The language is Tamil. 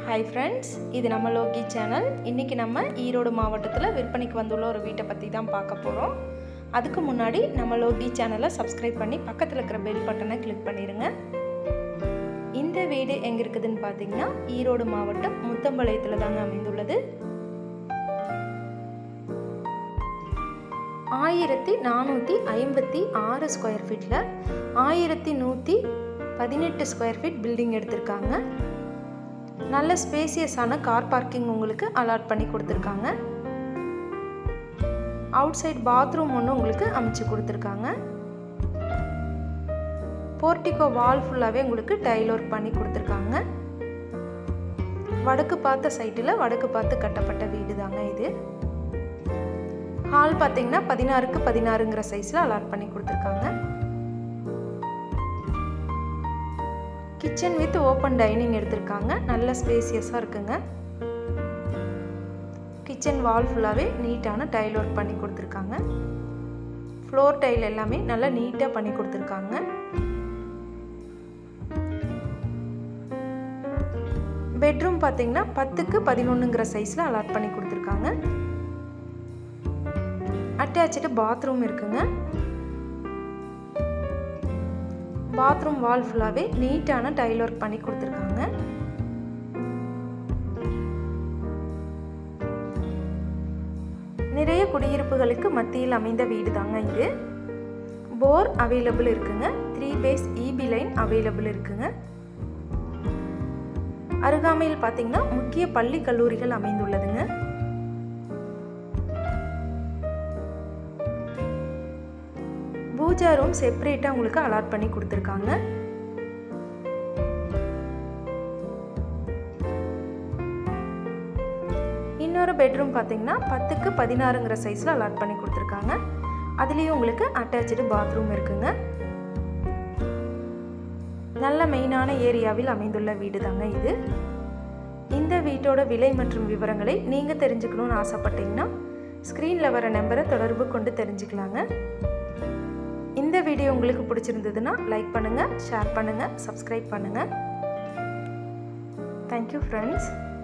ஹாய் ஃப்ரெண்ட்ஸ் இது நம்ம லோகி சேனல் இன்றைக்கி நம்ம ஈரோடு மாவட்டத்தில் விற்பனைக்கு வந்துள்ள ஒரு வீட்டை பற்றி தான் பார்க்க போகிறோம் அதுக்கு முன்னாடி நம்ம லோகி சேனலை சப்ஸ்கிரைப் பண்ணி பக்கத்தில் இருக்கிற பெல் பட்டனை கிளிக் பண்ணிடுங்க இந்த வீடு எங்கே இருக்குதுன்னு பார்த்தீங்கன்னா ஈரோடு மாவட்டம் முத்தம்பாளையத்தில் தாங்க அமைந்துள்ளது ஆயிரத்தி நானூற்றி ஐம்பத்தி ஆறு ஸ்கொயர் ஃபீட்டில் ஆயிரத்தி நூற்றி பதினெட்டு ஸ்கொயர் ஃபீட் பில்டிங் எடுத்திருக்காங்க நல்ல ஸ்பேசியஸான கார் பார்க்கிங் உங்களுக்கு அலாட் பண்ணி கொடுத்துருக்காங்க அவுட் சைட் பாத்ரூம் ஒன்று உங்களுக்கு அமைச்சு கொடுத்துருக்காங்க போர்ட்டிகோ வால் ஃபுல்லாகவே உங்களுக்கு டைல் ஒர்க் பண்ணி கொடுத்துருக்காங்க வடக்கு பார்த்த சைட்டில் வடக்கு பார்த்து கட்டப்பட்ட வீடு தாங்க இது ஹால் பார்த்தீங்கன்னா பதினாறுக்கு பதினாறுங்கிற சைஸில் அலாட் பண்ணி கொடுத்துருக்காங்க கிச்சன் வித் ஓப்பன் டைனிங் எடுத்திருக்காங்க நல்ல ஸ்பேசியஸாக இருக்குங்க கிச்சன் வால் ஃபுல்லாகவே நீட்டான டைல் ஒர்க் பண்ணி கொடுத்துருக்காங்க ஃப்ளோர் டைல் எல்லாமே நல்லா நீட்டாக பண்ணி கொடுத்துருக்காங்க பெட்ரூம் பார்த்தீங்கன்னா பத்துக்கு பதினொன்றுங்கிற சைஸில் அலாட் பண்ணி கொடுத்துருக்காங்க அட்டாச்சு பாத்ரூம் இருக்குங்க பாத்ரூம் வால் ஃபுல்லாகவே நீட்டான டைல் ஒர்க் பண்ணி கொடுத்துருக்காங்க நிறைய குடியிருப்புகளுக்கு மத்தியில் அமைந்த வீடு தாங்க இது போர் அவைலபிள் இருக்குங்க three phase EB line available இருக்குங்க அருகாமையில் பார்த்தீங்கன்னா முக்கிய பள்ளி கல்லூரிகள் அமைந்துள்ளதுங்க பூஜா ரூம் செப்பரேட்டாக உங்களுக்கு அலாட் பண்ணி கொடுத்துருக்காங்க இன்னொரு பெட்ரூம் பார்த்தீங்கன்னா பத்துக்கு பதினாறுங்கிற சைஸில் அலாட் பண்ணி கொடுத்துருக்காங்க அதுலேயும் உங்களுக்கு அட்டாச்சு பாத்ரூம் இருக்குங்க நல்ல மெயினான ஏரியாவில் அமைந்துள்ள வீடு தாங்க இது இந்த வீட்டோட விலை மற்றும் விவரங்களை நீங்கள் தெரிஞ்சுக்கணும்னு ஆசைப்பட்டீங்கன்னா ஸ்க்ரீனில் வர நம்பரை தொடர்பு கொண்டு தெரிஞ்சுக்கலாங்க இந்த வீடியோ உங்களுக்கு பிடிச்சிருந்ததுன்னா லைக் பண்ணுங்கள் ஷேர் பண்ணுங்கள் சப்ஸ்கிரைப் பண்ணுங்கள் தேங்க்யூ ஃப்ரெண்ட்ஸ்